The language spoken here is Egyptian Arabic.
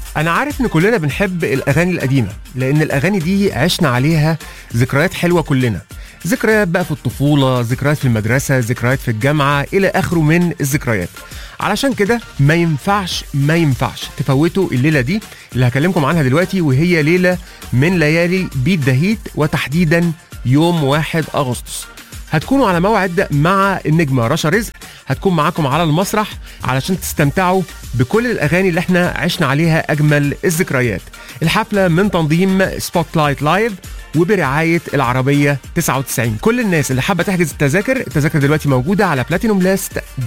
انا عارف ان كلنا بنحب الاغاني القديمه لان الاغاني دي عشنا عليها ذكريات حلوه كلنا ذكريات بقى في الطفوله ذكريات في المدرسه ذكريات في الجامعه الى اخره من الذكريات علشان كده ما ينفعش ما ينفعش تفوتوا الليله دي اللي هكلمكم عنها دلوقتي وهي ليله من ليالي بيت دهيت وتحديدا يوم 1 اغسطس هتكونوا على موعد مع النجمه رشا رزق هتكون معاكم على المسرح علشان تستمتعوا بكل الاغاني اللي احنا عشنا عليها اجمل الذكريات الحفله من تنظيم سبوت لايت لايف وبرعايه العربيه 99 كل الناس اللي حابه تحجز التذاكر التذاكر دلوقتي موجوده على بلاتينوم لاست